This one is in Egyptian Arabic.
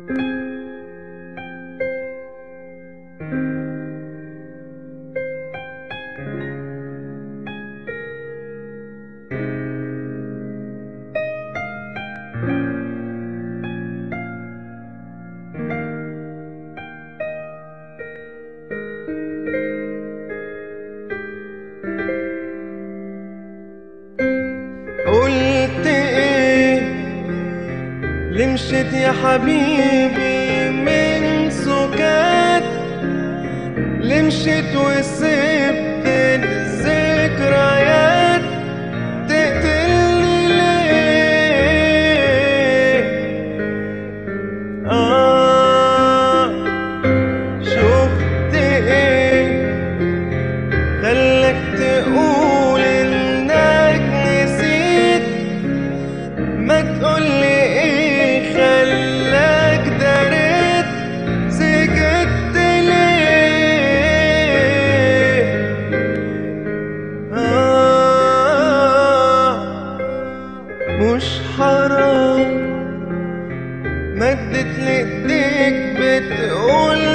قلت ايه لمشت يا حبيبي من سكات لمشت وسبت الذكريات تقتلني ليه آه شفت ايه خلك تقول انك نسيت ما تقولي ايه خلاك دريت سكت ليه آه مش حرام مدت لإيديك بتقول